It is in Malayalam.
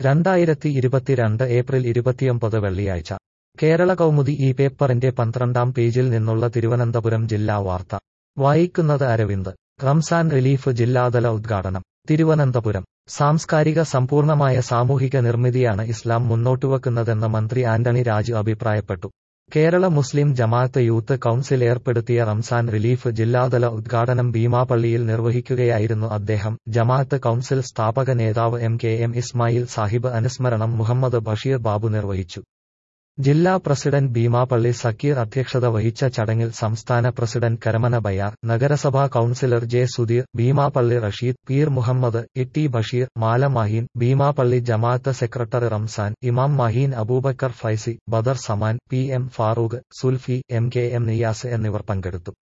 രണ്ടായിരത്തി ഇരുപത്തിരണ്ട് ഏപ്രിൽ ഇരുപത്തിയൊമ്പത് വെള്ളിയാഴ്ച കേരള കൗമുദി ഈ പേപ്പറിന്റെ പന്ത്രണ്ടാം പേജിൽ നിന്നുള്ള തിരുവനന്തപുരം ജില്ലാ വാർത്ത വായിക്കുന്നത് അരവിന്ദ് റംസാൻ റിലീഫ് ജില്ലാതല ഉദ്ഘാടനം തിരുവനന്തപുരം സാംസ്കാരിക സമ്പൂർണമായ സാമൂഹിക നിർമ്മിതിയാണ് ഇസ്ലാം മുന്നോട്ടുവെക്കുന്നതെന്ന് മന്ത്രി ആന്റണി രാജു അഭിപ്രായപ്പെട്ടു കേരള മുസ്ലിം ജമാഅത്ത് യൂത്ത് കൌൺസിൽ ഏർപ്പെടുത്തിയ റംസാൻ റിലീഫ് ജില്ലാതല ഉദ്ഘാടനം ഭീമാപള്ളിയിൽ നിർവഹിക്കുകയായിരുന്നു അദ്ദേഹം ജമാഅത്ത് കൌൺസിൽ സ്ഥാപക നേതാവ് M K M Ismail Sahib അനുസ്മരണം മുഹമ്മദ് ബഷീർ ബാബു നിർവഹിച്ചു ജില്ലാ പ്രസിഡന്റ് ഭീമാപള്ളി സക്കീർ അധ്യക്ഷത വഹിച്ച ചടങ്ങിൽ സംസ്ഥാന പ്രസിഡന്റ് കരമന ബയാർ നഗരസഭാ councillor J Sudheer Beemapally Rasheed Peer Muhammad Itty Basheer Mala Maheen Beemapally Jamaath secretary Ramzan Imam Maheen Abubakar Faizi Badar Saman P M Farooq Sulfi M K M Niyas എന്നിവർ പങ്കെടുത്തു